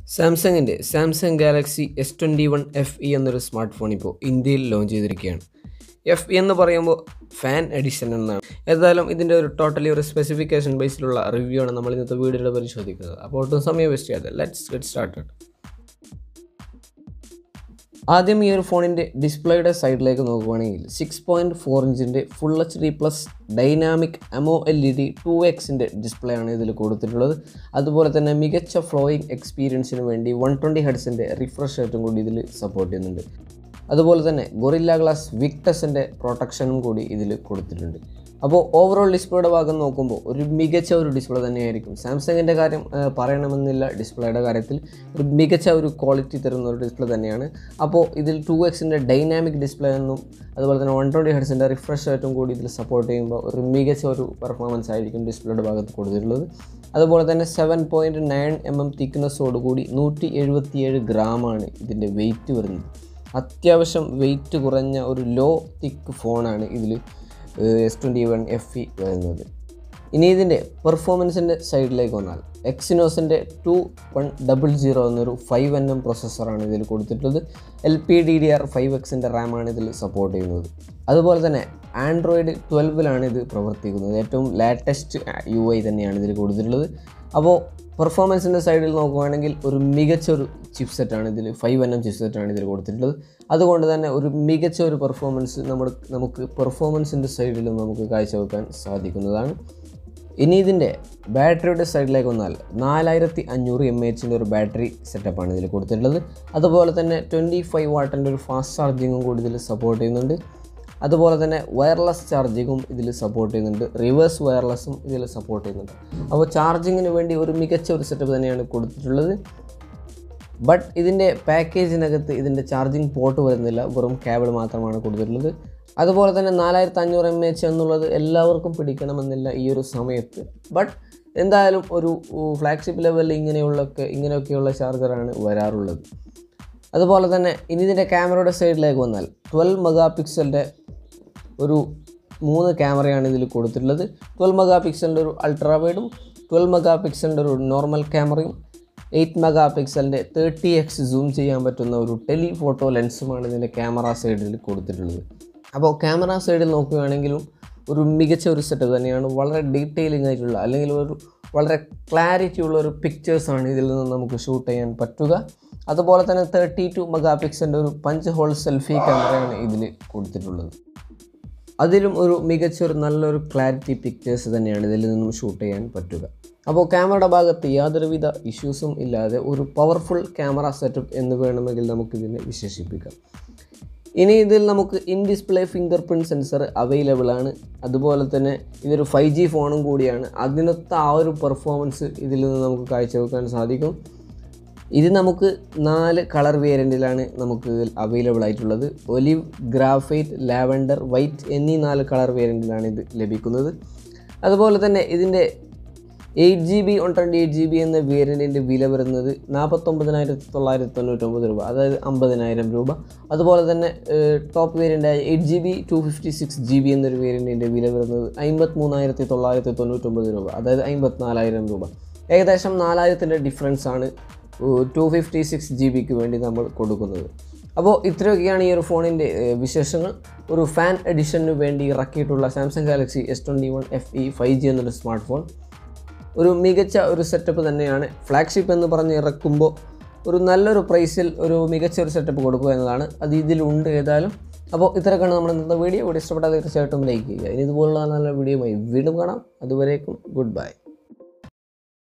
സാംസങ്ങിൻ്റെ Samsung Galaxy S twenty one F E എന്നൊരു smart phone ഇപ്പോൾ ഇന്ത്യയിൽ ലോഞ്ച് ചെയ്തിരിക്കുകയാണ് എഫ് ഇ എന്ന് പറയുമ്പോൾ ഫാൻ എഡിഷൻ എന്നാണ് ഏതായാലും ഇതിൻ്റെ ഒരു ടോട്ടലി ഒരു സ്പെസിഫിക്കേഷൻ ബേസിലുള്ള റിവ്യൂ ആണ് നമ്മൾ ഇന്നത്തെ വീഡിയോയിൽ പരിശോധിക്കുന്നത് അപ്പോൾ ഒട്ടും സമയം വേസ്റ്റ് ചെയ്യാതെ ലെറ്റ്സ് ഗെറ്റ് സ്റ്റാർട്ടഡ് ആദ്യം ഈ ഒരു ഫോണിൻ്റെ ഡിസ്പ്ലേയുടെ സൈഡിലേക്ക് നോക്കുകയാണെങ്കിൽ സിക്സ് പോയിൻറ്റ് ഫോർ ഇഞ്ചിൻ്റെ full H D plus dynamic AMOLED two എക്സിൻ്റെ ഡിസ്പ്ലേ ആണ് ഇതിൽ കൊടുത്തിട്ടുള്ളത് അതുപോലെ തന്നെ മികച്ച ഫ്ലോയിങ് എക്സ്പീരിയൻസിന് വേണ്ടി വൺ ട്വൻറ്റി ഹെഡ്സിൻ്റെ റിഫ്രഷ് റേറ്റും കൂടി ഇതിൽ സപ്പോർട്ട് ചെയ്യുന്നുണ്ട് അതുപോലെ തന്നെ ഗൊറില്ല ഗ്ലാസ് വിക്ടസിൻ്റെ പ്രൊട്ടക്ഷനും കൂടി ഇതിൽ കൊടുത്തിട്ടുണ്ട് അപ്പോൾ ഓവറോൾ ഡിസ്പ്ലേയുടെ ഭാഗം നോക്കുമ്പോൾ ഒരു മികച്ച ഒരു ഡിസ്പ്ലേ തന്നെയായിരിക്കും സാംസങ്ങിൻ്റെ കാര്യം ആ, പറയണമെന്നില്ല ഡിസ്പ്ലേയുടെ കാര്യത്തിൽ ഒരു മികച്ച ഒരു ക്വാളിറ്റി തരുന്ന ഒരു ഡിസ്പ്ലേ തന്നെയാണ് അപ്പോൾ ഇതിൽ ടു എക്സിൻ്റെ ഡൈനാമിക് ഡിസ്പ്ലേ എന്നും അതുപോലെ തന്നെ വൺ ട്വൻറ്റി ഹെഡ്സിൻ്റെ റിഫ്രഷ് റേറ്റും കൂടി ഇതിൽ സപ്പോർട്ട് ചെയ്യുമ്പോൾ ഒരു മികച്ച ഒരു പെർഫോമൻസ് ആയിരിക്കും ഡിസ്പ്ലേയുടെ ഭാഗത്ത് കൊടുത്തിട്ടുള്ളത് അതുപോലെ തന്നെ seven point nine M M തിക്നെസ്സോടുകൂടി നൂറ്റി എഴുപത്തിയേഴ് ഗ്രാമാണ് ഇതിൻ്റെ വെയിറ്റ് വരുന്നത് അത്യാവശ്യം വെയിറ്റ് കുറഞ്ഞ ഒരു ലോ തിക്ക് ഫോണാണ് ഇതിൽ S twenty one F E വരുന്നത് ഇനി ഇതിൻ്റെ പെർഫോമൻസിൻ്റെ സൈഡിലേക്ക് വന്നാൽ എക്സിനോസിൻ്റെ ടു വൺ ഡബിൾ സീറോ എന്നൊരു ഫൈവ് എൻ എം പ്രൊസസ്സറാണ് ഇതിൽ കൊടുത്തിട്ടുള്ളത് L P D D R five എക്സിൻ്റെ റാമാണ് ഇതിൽ സപ്പോർട്ട് ചെയ്യുന്നത് അതുപോലെ തന്നെ ആൻഡ്രോയിഡ് ട്വൽവിലാണ് ഇത് പ്രവർത്തിക്കുന്നത് ഏറ്റവും ലാറ്റസ്റ്റ് യു ഐ തന്നെയാണ് ഇതിൽ കൊടുത്തിട്ടുള്ളത് അപ്പോൾ പെർഫോമൻസിൻ്റെ സൈഡിൽ നോക്കുകയാണെങ്കിൽ ഒരു മികച്ച ഒരു ചിപ്പ് സെറ്റാണ് ഇതിൽ ഫൈവ് എൻ എം ചിപ്പ് സെറ്റാണ് ഇതിൽ കൊടുത്തിട്ടുള്ളത് അതുകൊണ്ട് തന്നെ ഒരു മികച്ച ഒരു പെർഫോമൻസ് നമ്മൾ നമുക്ക് പെർഫോമൻസിൻ്റെ സൈഡിലും നമുക്ക് കാഴ്ചവെക്കാൻ സാധിക്കുന്നതാണ് ഇനി ഇതിൻ്റെ ബാറ്ററിയുടെ സൈഡിലേക്ക് വന്നാൽ നാലായിരത്തി അഞ്ഞൂറ് എം എച്ചിൻ്റെ ഒരു ബാറ്ററി സെറ്റപ്പാണ് ഇതിൽ കൊടുത്തിട്ടുള്ളത് അതുപോലെ തന്നെ ട്വൻറ്റി ഫൈവ് വാട്ടിൻ്റെ ഒരു ഫാസ്റ്റ് ചാർജിങ്ങും കൂടി ഇതിൽ സപ്പോർട്ട് ചെയ്യുന്നുണ്ട് അതുപോലെ തന്നെ വയർലെസ് ചാർജിങ്ങും ഇതിൽ സപ്പോർട്ട് ചെയ്യുന്നുണ്ട് റിവേഴ്സ് വയർലെസ്സും ഇതിൽ സപ്പോർട്ട് ചെയ്യുന്നുണ്ട് അപ്പോൾ ചാർജിങ്ങിന് വേണ്ടി ഒരു മികച്ച ഒരു സെറ്റപ്പ് തന്നെയാണ് കൊടുത്തിട്ടുള്ളത് ബട്ട് ഇതിൻ്റെ പാക്കേജിനകത്ത് ഇതിൻ്റെ ചാർജിങ് പോർട്ട് വരുന്നില്ല വെറും കേബിൾ മാത്രമാണ് കൊടുത്തിട്ടുള്ളത് അതുപോലെ തന്നെ നാലായിരത്തി അഞ്ഞൂറ് എം എച്ച് എന്നുള്ളത് എല്ലാവർക്കും പിടിക്കണമെന്നില്ല ഈ ഒരു സമയത്ത് ബട്ട് എന്തായാലും ഒരു ഫ്ലാഗ്ഷിപ്പ് ലെവലിൽ ഇങ്ങനെയുള്ളൊക്കെ ഇങ്ങനെയൊക്കെയുള്ള ചാർജറാണ് വരാറുള്ളത് അതുപോലെ തന്നെ ഇനി ഇതിൻ്റെ ക്യാമറയുടെ സൈഡിലേക്ക് വന്നാൽ ട്വൽവ് മെഗാ പിക്സലിൻ്റെ ഒരു മൂന്ന് ക്യാമറയാണ് ഇതിൽ കൊടുത്തിട്ടുള്ളത് ട്വൽവ് മെഗാ പിക്സലിൻ്റെ ഒരു അൾട്രാ വൈഡും ട്വൽവ് മെഗാ പിക്സലിൻ്റെ ഒരു നോർമൽ ക്യാമറയും എയ്റ്റ് മെഗാ പിക്സലിൻ്റെ തേർട്ടി എക്സ് സൂം ചെയ്യാൻ പറ്റുന്ന ഒരു ടെലി ഫോട്ടോ ലെൻസുമാണ് ഇതിൻ്റെ ക്യാമറ സൈഡിൽ കൊടുത്തിട്ടുള്ളത് അപ്പോൾ ക്യാമറ സൈഡിൽ നോക്കുകയാണെങ്കിലും ഒരു മികച്ച ഒരു സെറ്റപ്പ് തന്നെയാണ് വളരെ ഡീറ്റെയിലിംഗ് ആയിട്ടുള്ള അല്ലെങ്കിൽ ഒരു വളരെ ക്ലാരിറ്റി ഉള്ള ഒരു പിക്ചേഴ്സാണ് ഇതിൽ നിന്ന് നമുക്ക് ഷൂട്ട് ചെയ്യാൻ പറ്റുക അതുപോലെ തന്നെ തേർട്ടി ടു മെഗാ പിക്സലിൻ്റെ ഒരു പഞ്ച് ഹോൾ സെൽഫി ക്യാമറയാണ് ഇതിൽ കൊടുത്തിട്ടുള്ളത് അതിലും ഒരു മികച്ച ഒരു നല്ലൊരു ക്ലാരിറ്റി പിക്ചേഴ്സ് തന്നെയാണ് ഇതിൽ നിന്നും ഷൂട്ട് ചെയ്യാൻ പറ്റുക അപ്പോൾ ക്യാമറയുടെ ഭാഗത്ത് യാതൊരുവിധ ഇഷ്യൂസും ഇല്ലാതെ ഒരു പവർഫുൾ ക്യാമറ സെറ്റപ്പ് എന്ന് വേണമെങ്കിൽ നമുക്കിതിനെ വിശേഷിപ്പിക്കാം ഇനി ഇതിൽ നമുക്ക് in display fingerprint sensor available ആണ് അതുപോലെ തന്നെ ഇതൊരു ഫൈവ് ജി ഫോണും കൂടിയാണ് അതിനൊത്ത ആ ഒരു പെർഫോമൻസ് ഇതിൽ നിന്ന് നമുക്ക് കാഴ്ചവെക്കാൻ സാധിക്കും ഇത് നമുക്ക് നാല് കളർ വേരിയൻറ്റിലാണ് നമുക്ക് ഇതിൽ അവൈലബിൾ ആയിട്ടുള്ളത് ഒലിവ് ഗ്രാഫൈറ്റ് ലാവൻഡർ വൈറ്റ് എന്നീ നാല് കളർ വേരിയൻറ്റിലാണ് ഇത് ലഭിക്കുന്നത് അതുപോലെ തന്നെ ഇതിൻ്റെ eight G B one twenty eight G B എന്ന വേരിയൻറ്റിൻ്റെ വില വരുന്നത് നാൽപ്പത്തൊമ്പതിനായിരത്തി തൊള്ളായിരത്തി തൊണ്ണൂറ്റൊമ്പത് രൂപ അതായത് അമ്പതിനായിരം രൂപ അതുപോലെ തന്നെ ടോപ്പ് വേരിയൻ്റായ eight G B two fifty six G B എന്നൊരു വേരിയൻറ്റിൻ്റെ വില വരുന്നത് അമ്പത്തിമൂന്നായിരത്തി തൊള്ളായിരത്തി തൊണ്ണൂറ്റൊമ്പത് രൂപ അതായത് അമ്പത്തിനാലായിരം രൂപ ഏകദേശം നാലായിരത്തിൻ്റെ ഡിഫറൻസ് ആണ് ടു ഫിഫ്റ്റി സിക്സ് ജി ബിക്ക് വേണ്ടി നമ്മൾ കൊടുക്കുന്നത് അപ്പോൾ ഇത്രയൊക്കെയാണ് ഈ ഒരു ഫോണിൻ്റെ വിശേഷങ്ങൾ ഒരു ഫാൻ എഡിഷന് വേണ്ടി ഇറക്കിയിട്ടുള്ള Samsung Galaxy S twenty one F E five G എന്നൊരു സ്മാർട്ട് ഫോൺ ഒരു മികച്ച ഒരു സെറ്റപ്പ് തന്നെയാണ് ഫ്ലാഗ്ഷിപ്പ് എന്ന് പറഞ്ഞ് ഇറക്കുമ്പോൾ ഒരു നല്ലൊരു പ്രൈസിൽ ഒരു മികച്ച ഒരു സെറ്റപ്പ് കൊടുക്കുക എന്നതാണ് അത് ഇതിലുണ്ട് ഏതായാലും അപ്പോൾ ഇത്രയൊക്കെയാണ് നമ്മുടെ ഇന്നത്തെ വീഡിയോ ഇവിടെ ഇഷ്ടപ്പെട്ടാൽ തീർച്ചയായിട്ടും ലൈക്ക് ചെയ്യുക ഇനി ഇതുപോലുള്ള നല്ല വീഡിയോയുമായി വീണ്ടും കാണാം അതുവരേക്കും ഗുഡ് ബൈ